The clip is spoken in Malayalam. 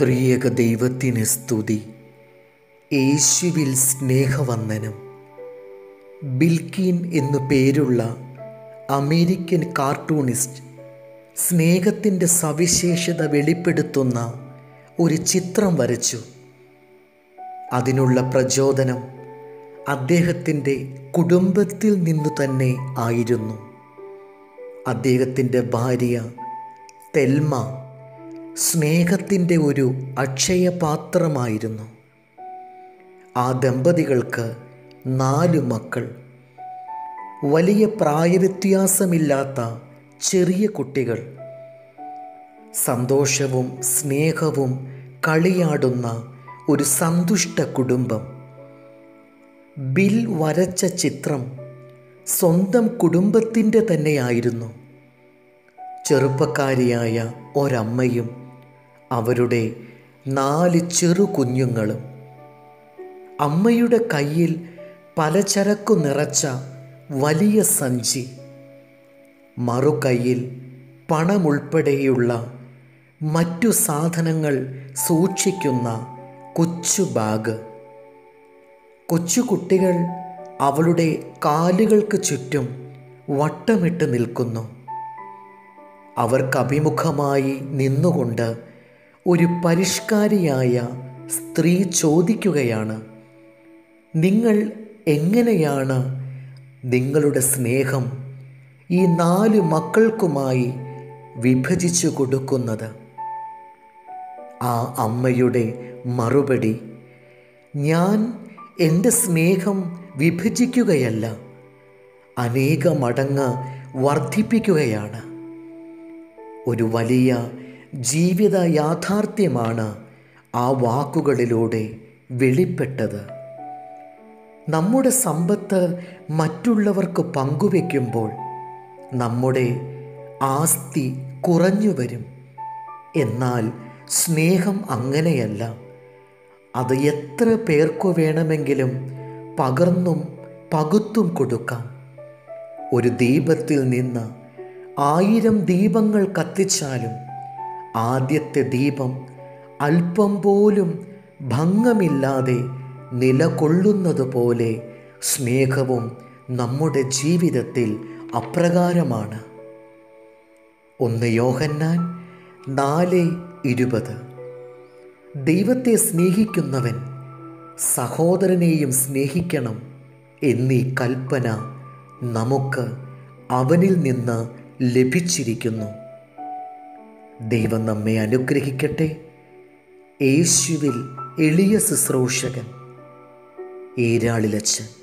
ത്രിയേക ദൈവത്തിന് സ്തുതി യേശുവിൽ സ്നേഹവന്ദനം ബിൽക്കീൻ എന്നു പേരുള്ള അമേരിക്കൻ കാർട്ടൂണിസ്റ്റ് സ്നേഹത്തിൻ്റെ സവിശേഷത വെളിപ്പെടുത്തുന്ന ഒരു ചിത്രം വരച്ചു അതിനുള്ള പ്രചോദനം അദ്ദേഹത്തിൻ്റെ കുടുംബത്തിൽ നിന്നു തന്നെ ആയിരുന്നു അദ്ദേഹത്തിൻ്റെ ഭാര്യ തെൽമ സ്നേഹത്തിൻ്റെ ഒരു അക്ഷയപാത്രമായിരുന്നു ആ ദമ്പതികൾക്ക് നാല് മക്കൾ വലിയ പ്രായവ്യത്യാസമില്ലാത്ത ചെറിയ കുട്ടികൾ സന്തോഷവും സ്നേഹവും കളിയാടുന്ന ഒരു സന്തുഷ്ട കുടുംബം ബിൽ വരച്ച ചിത്രം സ്വന്തം കുടുംബത്തിൻ്റെ തന്നെയായിരുന്നു ചെറുപ്പക്കാരിയായ ഒരമ്മയും അവരുടെ നാല് ചെറു കുഞ്ഞുങ്ങളും അമ്മയുടെ കയ്യിൽ പലചരക്കു നിറച്ച വലിയ സഞ്ചി മറുകൈയിൽ പണമുൾപ്പെടെയുള്ള മറ്റു സാധനങ്ങൾ സൂക്ഷിക്കുന്ന കൊച്ചു ബാഗ് കൊച്ചുകുട്ടികൾ അവളുടെ കാലുകൾക്ക് ചുറ്റും വട്ടമിട്ട് നിൽക്കുന്നു അവർക്ക് അഭിമുഖമായി നിന്നുകൊണ്ട് ഒരു പരിഷ്കാരിയായ സ്ത്രീ ചോദിക്കുകയാണ് നിങ്ങൾ എങ്ങനെയാണ് നിങ്ങളുടെ സ്നേഹം ഈ നാല് മക്കൾക്കുമായി വിഭജിച്ചു കൊടുക്കുന്നത് ആ അമ്മയുടെ മറുപടി ഞാൻ എൻ്റെ സ്നേഹം വിഭജിക്കുകയല്ല അനേക മടങ്ങ് വർദ്ധിപ്പിക്കുകയാണ് ഒരു വലിയ ജീവിത യാഥാർത്ഥ്യമാണ് ആ വാക്കുകളിലൂടെ വെളിപ്പെട്ടത് നമ്മുടെ സമ്പത്ത് മറ്റുള്ളവർക്ക് പങ്കുവെക്കുമ്പോൾ നമ്മുടെ ആസ്തി കുറഞ്ഞു വരും എന്നാൽ സ്നേഹം അങ്ങനെയല്ല അത് എത്ര പേർക്കു വേണമെങ്കിലും പകർന്നും പകുത്തും കൊടുക്കാം ഒരു ദീപത്തിൽ നിന്ന് ആയിരം ദീപങ്ങൾ കത്തിച്ചാലും ആദ്യത്തെ ദീപം അല്പം പോലും ഭംഗമില്ലാതെ നിലകൊള്ളുന്നത് പോലെ സ്നേഹവും നമ്മുടെ ജീവിതത്തിൽ അപ്രകാരമാണ് ഒന്ന് യോഹന്നാൻ നാല് ഇരുപത് ദൈവത്തെ സ്നേഹിക്കുന്നവൻ സഹോദരനെയും സ്നേഹിക്കണം എന്നീ കൽപ്പന നമുക്ക് അവനിൽ നിന്ന് ലഭിച്ചിരിക്കുന്നു ദൈവം നമ്മെ അനുഗ്രഹിക്കട്ടെ യേശുവിൽ എളിയ ശുശ്രൂഷകൻ ഏരാളിലച്ചൻ